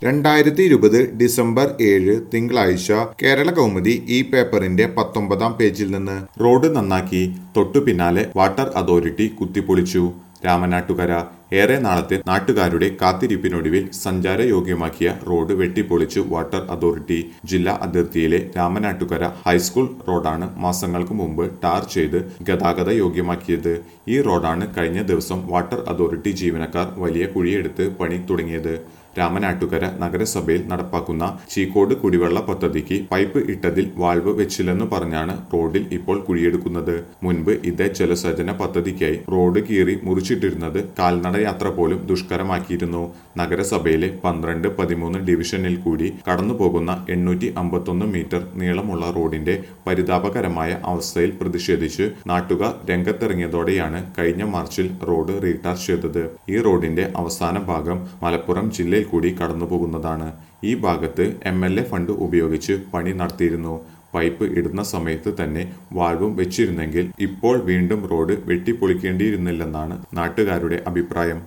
രണ്ടായിരത്തി ഇരുപത് ഡിസംബർ ഏഴ് തിങ്കളാഴ്ച കേരള കൗമുദി ഈ പേപ്പറിന്റെ പത്തൊമ്പതാം പേജിൽ നിന്ന് റോഡ് നന്നാക്കി തൊട്ടു പിന്നാലെ വാട്ടർ അതോറിറ്റി കുത്തിപ്പൊളിച്ചു രാമനാട്ടുകര ഏറെ നാളത്തെ നാട്ടുകാരുടെ കാത്തിരിപ്പിനൊടുവിൽ സഞ്ചാരയോഗ്യമാക്കിയ റോഡ് വെട്ടിപ്പൊളിച്ചു വാട്ടർ അതോറിറ്റി ജില്ലാ അതിർത്തിയിലെ രാമനാട്ടുകര ഹൈസ്കൂൾ റോഡാണ് മാസങ്ങൾക്ക് മുമ്പ് ടാർ ചെയ്ത് ഗതാഗത യോഗ്യമാക്കിയത് ഈ റോഡാണ് കഴിഞ്ഞ ദിവസം വാട്ടർ അതോറിറ്റി ജീവനക്കാർ വലിയ കുഴിയെടുത്ത് പണി തുടങ്ങിയത് രാമനാട്ടുകര നഗരസഭയിൽ നടപ്പാക്കുന്ന ചീക്കോട് കുടിവെള്ള പദ്ധതിക്ക് പൈപ്പ് ഇട്ടതിൽ വാൾവ് വെച്ചില്ലെന്ന് പറഞ്ഞാണ് റോഡിൽ ഇപ്പോൾ കുഴിയെടുക്കുന്നത് മുൻപ് ഇതേ ജലസേചന പദ്ധതിക്കായി റോഡ് കീറി മുറിച്ചിട്ടിരുന്നത് കാൽനട യാത്ര പോലും ദുഷ്കരമാക്കിയിരുന്നു നഗരസഭയിലെ പന്ത്രണ്ട് പതിമൂന്ന് ഡിവിഷനിൽ കൂടി കടന്നു പോകുന്ന എണ്ണൂറ്റി അമ്പത്തൊന്ന് മീറ്റർ നീളമുള്ള റോഡിന്റെ പരിതാപകരമായ അവസ്ഥയിൽ പ്രതിഷേധിച്ച് നാട്ടുകാർ രംഗത്തിറങ്ങിയതോടെയാണ് കഴിഞ്ഞ മാർച്ചിൽ റോഡ് റീടാർ ചെയ്തത് ഈ റോഡിന്റെ അവസാന ഭാഗം മലപ്പുറം ജില്ലയിൽ കൂടി കടന്നു പോകുന്നതാണ് ഈ ഭാഗത്ത് എം എൽ എ ഫണ്ട് ഉപയോഗിച്ച് പണി നടത്തിയിരുന്നു പൈപ്പ് ഇടുന്ന സമയത്ത് തന്നെ വാൾവും വെച്ചിരുന്നെങ്കിൽ ഇപ്പോൾ വീണ്ടും റോഡ് വെട്ടിപ്പൊളിക്കേണ്ടിയിരുന്നില്ലെന്നാണ് നാട്ടുകാരുടെ അഭിപ്രായം